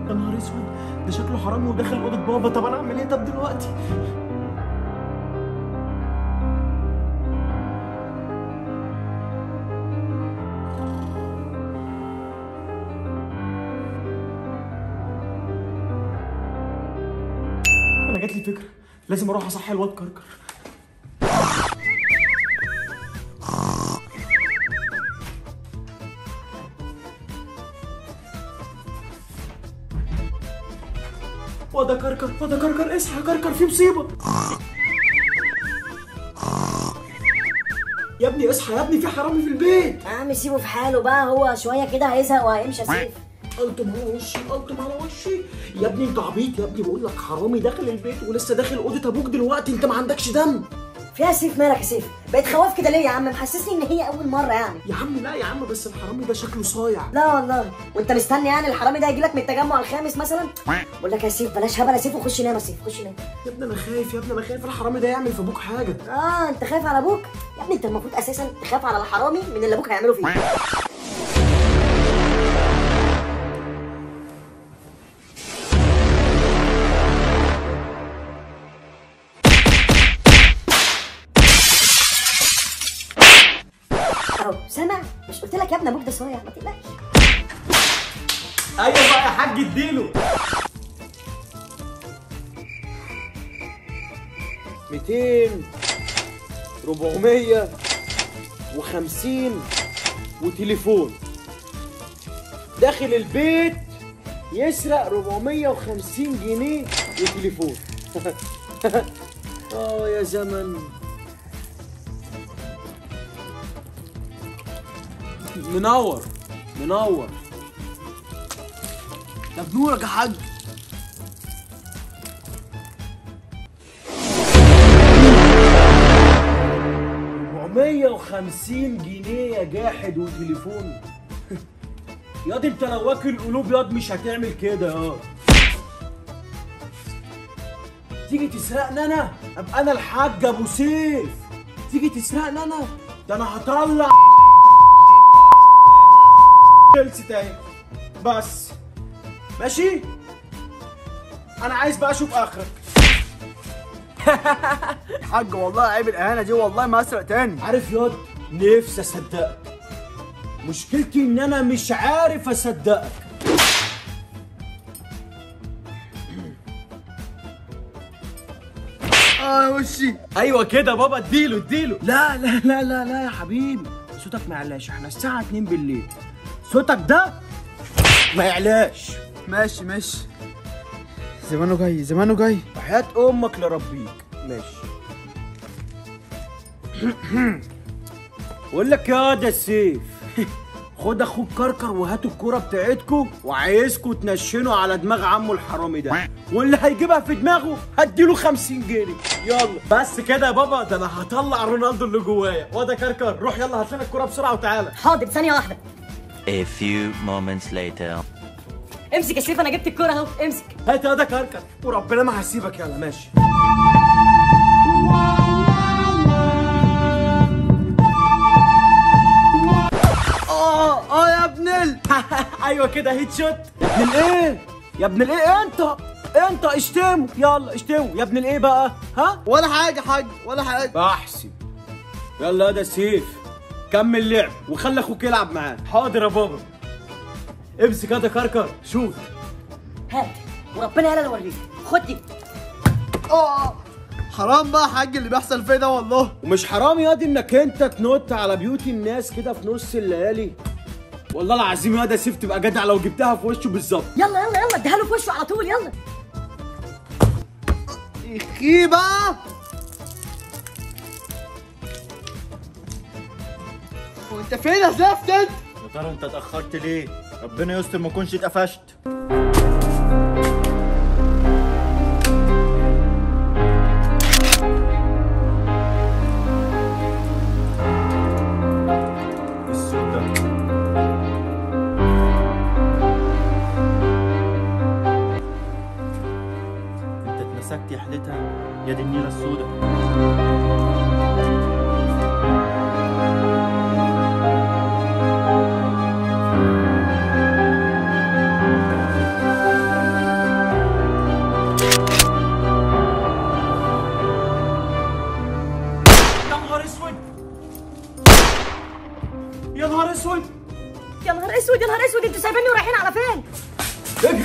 يا نهار اسود ده شكله حرامي ودخل اوضه بابا طب انا اعمل ايه طب دلوقتي انا جات لي فكره لازم اروح اصحي الواد كركر وده كركر وده كركر اصحى يا كركر في مصيبه يا ابني اصحى يا ابني في حرامي في البيت يا عم سيبه في حاله بقى هو شويه كده هيزهق وهيمشي يا سيف قلتم على وشي قلتم على وشي يا ابني انت عبيط يا ابني بقول لك حرامي داخل البيت ولسه داخل اوضه ابوك دلوقتي انت ما عندكش دم فيها يا سيف مالك يا سيف بقيت خواف كده ليه يا عم محسسني ان هي اول مره يعني يا عم لا يا عم بس الحرامي ده شكله صايع لا والله وانت مستني يعني الحرامي ده يجي لك من التجمع الخامس مثلا بقول لك يا سيف بلاش هبل يا سيف وخش نام يا سيف خش نام يا ابني انا خايف يا ابني انا خايف الحرامي ده يعمل في ابوك حاجه اه انت خايف على ابوك يا ابني انت المفروض اساسا تخاف على الحرامي من اللي ابوك هيعمله فيك اهو سامع مش قلت لك يا ابني ابوك ده صايع ما تقلقش ايوه بقى يا حاج اديله 200 450 وتليفون داخل البيت يسرق 450 جنيه وتليفون اه يا زمن منور منور ده بنورك يا حاج ربعمية وخمسين جنيه يا جاحد وتليفون ياض انت لو واكل قلوب ياض مش هتعمل كده ياض تيجي تسرقني انا ابقى انا الحاج ابو سيف تيجي تسرقني انا ده انا هطلع خلصت اهي بس ماشي انا عايز بقى اشوف اخرك حاج والله عيب الاهانه دي والله ما اسرق تاني عارف ياض نفسي اصدقك مشكلتي ان انا مش عارف اصدقك اه يا وشي ايوه كده بابا اديله اديله لا لا لا لا لا يا حبيبي صوتك ما يعلاش احنا الساعه 2 بالليل صوتك ده ما يعلاش ماشي ماشي زمانه جاي زمانه جاي وحياة امك لربيك ماشي بقول لك يا ده السيف خد اخوك كركر وهاتوا الكوره بتاعتكو وعايزكوا تنشنوا على دماغ عمو الحرامي ده واللي هيجيبها في دماغه هديله 50 جنيه يلا بس كده يا بابا ده انا هطلع رونالدو اللي جوايا وده كركر روح يلا هات لنا الكوره بسرعه وتعالى حاضر ثانيه واحده A few moments later. امسك يا سيف انا جبت الكوره اهو امسك هات يا ده كركر وربنا ما هسيبك يلا ماشي اه اه يا ابن ال ايوه كده هيت شوت يا ابن الايه يا ابن الايه انت انت اشتمه يلا اشتمه يا ابن الايه بقى ها ولا حاجه حاج ولا حاجه بحسب يلا يا ده سيف كمل لعب وخلي اخوك يلعب معاه حاضر يا بابا امسك هذا كركر شوف هات وربنا يلا اوريك خد دي اه حرام بقى يا حاج اللي بيحصل فيا ده والله ومش حرام يا دي انك انت تنط على بيوت الناس كده في نص الليالي والله العظيم يا ده سيف تبقى جدع لو جبتها في وشه بالظبط يلا يلا يلا اديها له في وشه على طول يلا اخي بقى وانت فين يا زفت انت يا ترى انت اتاخرت ليه ربنا يستر ما كنتش اتقفشت الصوت ده انت اتمسكت يا حلتها يا دي النيله السوداء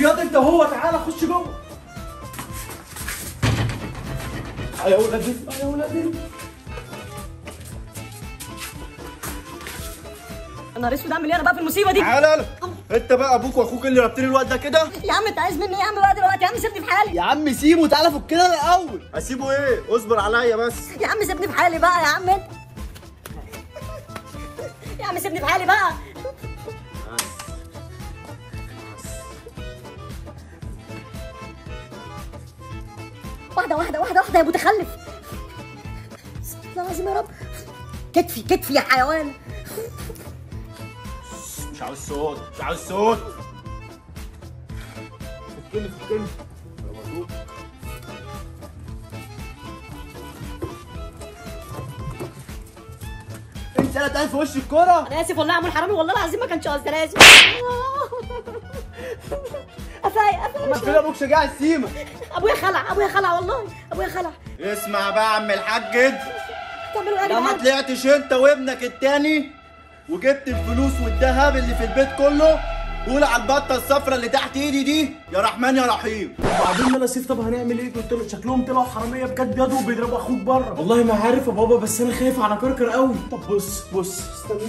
ياض انت وهو تعالى خش جوه يا ولاد ال- يا ولاد ال- يا نهار اسود اعمل ايه انا بقى في المصيبه دي تعالى يلا انت بقى ابوك واخوك اللي رابطين الواد ده كده يا عم انت عايز مني ايه يا عم بقى دلوقتي يا عم سيبني في حالي يا عم سيبه تعالى فكنا الاول اسيبه ايه اصبر عليا بس يا عم سيبني في حالي بقى يا عم انت يا عم سيبني في حالي بقى واحدة واحدة واحدة واحدة يا متخلف استغفر الله العظيم يا رب كتفي كتفي يا حيوان مش عاوز صوت مش عاوز صوت فكني فكني انت لا تعال في وش الكوره انا اسف والله يا عم الحرامي والله العظيم ما كانش قصدي انا اسف افاي ما افاي فين ابوك شجاع السيما ابويا خلع ابويا خلع والله ابويا خلع اسمع بقى يا عم الحاج انت تعملوا ايه يا لو ما جدعان طلعتش انت وابنك التاني وجبت الفلوس والذهب اللي في البيت كله قول على البطه الصفرا اللي تحت ايدي دي يا رحمن يا رحيم وبعدين انا سيف طب هنعمل ايه قلت له شكلهم طلعوا حراميه بجد ياض وبيضربوا اخوك بره والله ما عارف يا بابا بس انا خايف على كركر قوي طب بص بص استنى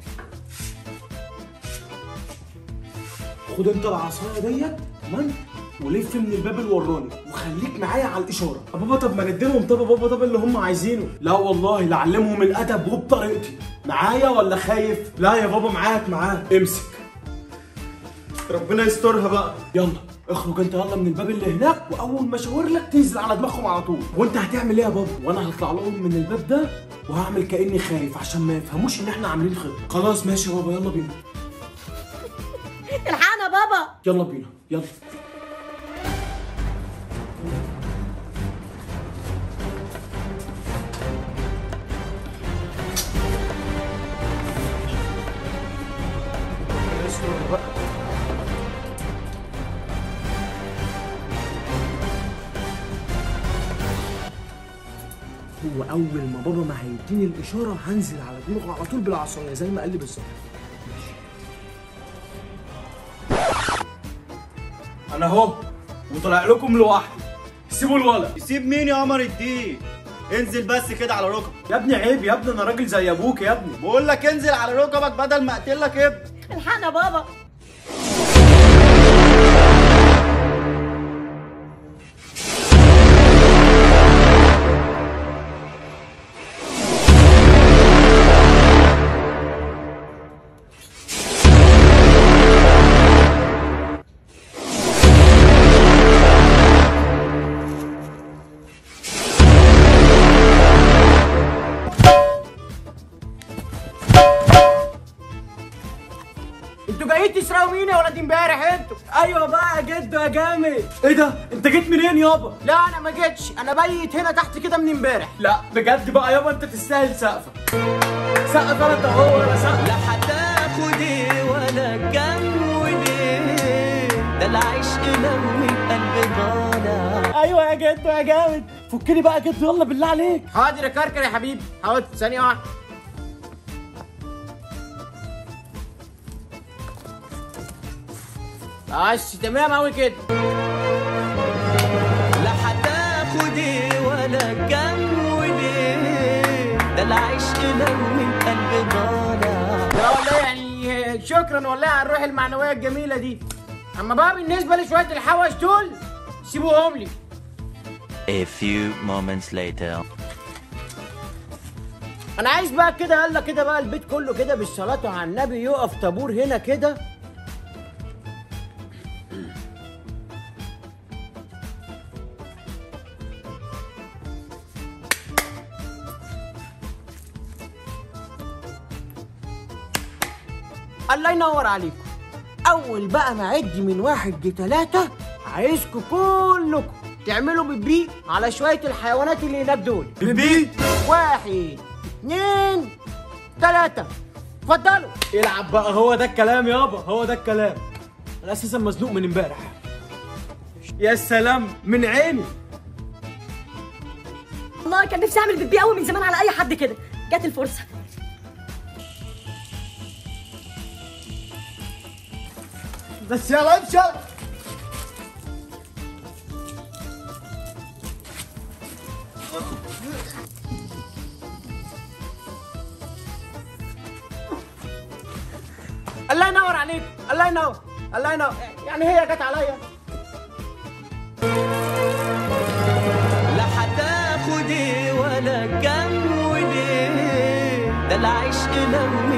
خد انت العصايه ديت تمام ولف من الباب الوراني وخليك معايا على الاشاره يا بابا طب ما نديلهم طب يا بابا طب اللي هم عايزينه لا والله لعلمهم الادب وبطريقتي معايا ولا خايف لا يا بابا معاك معاك امسك ربنا يسترها بقى يلا اخرج انت يلا من الباب اللي هناك واول ما اشاور لك تنزل على دماغهم على طول وانت هتعمل ايه يا بابا وانا هطلع لهم من الباب ده وهعمل كاني خايف عشان ما يفهموش ان احنا عاملين خطه خلاص ماشي يا بابا يلا بينا الحقنا يا بابا يلا بينا يلا يستر بقى. هو اول ما بابا ما هيديني الاشاره هنزل على دماغه على طول بالعصايه زي ما قال لي بالظبط انا اهو وطلع لكم لوحدي سيبوا الولد يسيب مين يا قمر الدين انزل بس كده على ركبك يا ابني عيب يا ابني انا راجل زي ابوك يا ابني بقول لك انزل على ركبك بدل ما اقتلك ابن الحقنا يا بابا انتوا جايين تسرقوا مين يا ولاد امبارح انتوا ايوه بقى يا جدو يا جامد ايه ده انت جيت منين يابا لا انا ما جيتش انا بيت هنا تحت كده من امبارح لا بجد بقى يابا انت تستاهل سقفه سقف انا هو انا سقف لا هتاخد ايه ولا تجود ايه ده العشق لو القلب ضالع ايوه يا جدو يا جامد فكني بقى يا جدو يلا بالله عليك حاضر يا كركر يا حبيبي حاضر ثانية واحدة بس تمام أوي كده لا هتاخد ايه ولا تجود ايه ده العشق لو القلب ضالع لا والله يعني شكرا والله على الروح المعنوية الجميلة دي أما بقى بالنسبة لشوية الحوش دول سيبوهم لي A few moments later. أنا عايز بقى كده يلا كده بقى البيت كله كده بالصلاة على النبي يقف طابور هنا كده الله ينور عليكم اول بقى ما اعد من واحد لتلاتة عايزكم كلكم تعملوا بيبي على شوية الحيوانات اللي هناك دول بيبي واحد اتنين تلاتة اتفضلوا العب بقى هو ده الكلام يابا هو ده الكلام انا اساسا مزنوق من امبارح يا سلام من عيني والله كان نفسي اعمل بيبي قوي من زمان على اي حد كده جت الفرصه بس يلا امشي يلا. الله ينور عليك الله ينور الله ينور يعني هي جت عليا لا هتاخد ايه ولا كم وليه ده العشق لو